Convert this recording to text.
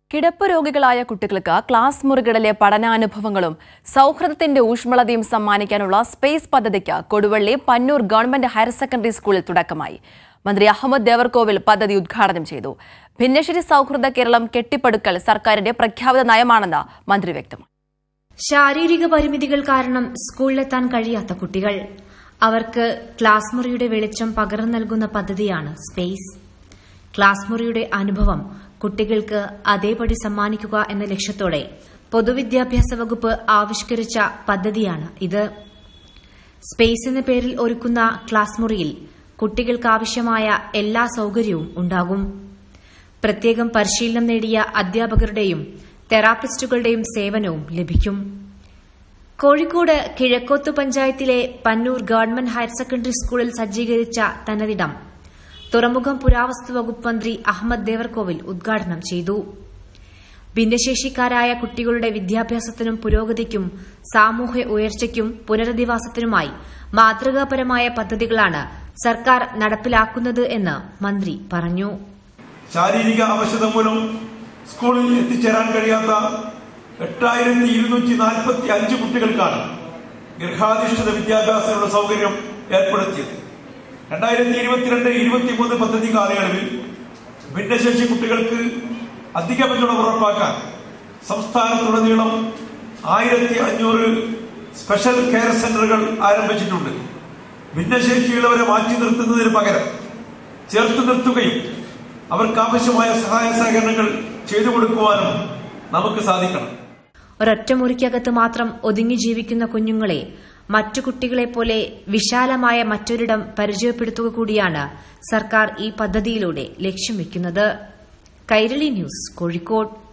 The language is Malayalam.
കിടപ്പ് രോഗികളായ കുട്ടികൾക്ക് ക്ലാസ് മുറികളിലെ പഠനാനുഭവങ്ങളും സൗഹൃദത്തിന്റെ ഊഷ്മളതയും സമ്മാനിക്കാനുള്ള സ്പേസ് പദ്ധതിക്ക് Koduvally Pannur government higher secondary സ്കൂളിൽ തുടക്കമായി മന്ത്രി അഹമ്മദ് ദേവർകോവിൽ പദ്ധതി ഉദ്ഘാടനം ചെയ്തു ഭിന്നശേഷി സൗഹൃദ കേരളം കെട്ടിപ്പടുക്കൽ സർക്കാരിന്റെ പ്രഖ്യാപിത നയമാണെന്ന് മന്ത്രി വ്യക്തമാക്കി ശാരീരിക പരിമിതികൾ കാരണം സ്കൂളിലെത്താൻ കഴിയാത്ത കുട്ടികൾ അവർക്ക് ക്ലാസ് മുറിയുടെ വെളിച്ചം പകർന്നു നൽകുന്ന പദ്ധതിയാണ് സ്പേസ് ക്ലാസ് മുറിയുടെ അനുഭവം കുട്ടികൾക്ക് അതേപടി സമ്മാനിക്കുക എന്ന ലക്ഷ്യത്തോടെ പൊതുവിദ്യാഭ്യാസ വകുപ്പ് ആവിഷ്കരിച്ച പദ്ധതിയാണ് ഇത് സ്പേസ് എന്ന പേരിൽ ഒരുക്കുന്ന ക്ലാസ് മുറിയിൽ കുട്ടികൾക്കാവശ്യമായ എല്ലാ സൌകര്യവും ഉണ്ടാകും പ്രത്യേകം പരിശീലനം നേടിയ അധ്യാപകരുടെയും തെറാപ്പിസ്റ്റുകളുടെയും സേവനവും ലഭിക്കും കോഴിക്കോട് കിഴക്കോത്തു പഞ്ചായത്തിലെ പന്നൂർ ഗവൺമെന്റ് ഹയർ സെക്കൻഡറി സ്കൂളിൽ സജ്ജീകരിച്ച തനതിടം തുറമുഖം പുരാവസ്തു വകുപ്പ് മന്ത്രി അഹമ്മദ് ദേവർകോവിൽ ഉദ്ഘാടനം ചെയ്തു ഭിന്നശേഷിക്കാരായ കുട്ടികളുടെ വിദ്യാഭ്യാസത്തിനും പുരോഗതിക്കും സാമൂഹ്യ ഉയർച്ചയ്ക്കും പുനരധിവാസത്തിനുമായി മാതൃകാപരമായ പദ്ധതികളാണ് സർക്കാർ നടപ്പിലാക്കുന്നത് എന്ന് മന്ത്രി പറഞ്ഞു ശാരീരിക അവശത മൂലം സ്കൂളിൽ എത്തിച്ചേരാൻ കഴിയാത്ത എട്ടായിരത്തി ഇരുന്നൂറ്റി നാൽപ്പത്തി അഞ്ച് കുട്ടികൾക്കാണ് ഗൃഹാധിഷ്ഠിത വിദ്യാഭ്യാസത്തിനുള്ള സൗകര്യം ഏർപ്പെടുത്തിയത് രണ്ടായിരത്തി ഇരുപത്തിരണ്ട് ഇരുപത്തിമൂന്ന് പദ്ധതി കാലയളവിൽ ഭിന്നശേഷി കുട്ടികൾക്ക് അധിക പിന്തുണ ഉറപ്പാക്കാൻ സംസ്ഥാനത്തുടനീളം ആയിരത്തി അഞ്ഞൂറ് സ്പെഷ്യൽ കെയർ സെന്ററുകൾ ആരംഭിച്ചിട്ടുണ്ട് ഭിന്നശേഷിയുള്ളവരെ മാറ്റി നിർത്തുന്നതിന് പകരം ചേർത്ത് നിർത്തുകയും അവർക്ക് ആവശ്യമായ സഹായ സഹകരണങ്ങൾ ചെയ്തു കൊടുക്കുവാനും നമുക്ക് സാധിക്കണം ഒരൊറ്റ മുറിക്കകത്ത് മാത്രം ഒതുങ്ങി ജീവിക്കുന്ന കുഞ്ഞുങ്ങളെ മറ്റു കുട്ടികളെപ്പോലെ വിശാലമായ മറ്റൊരിടം പരിചയപ്പെടുത്തുക കൂടിയാണ് സർക്കാർ ഈ പദ്ധതിയിലൂടെ ലക്ഷ്യം വെക്കുന്നത് കൈരളി ന്യൂസ് കോഴിക്കോട്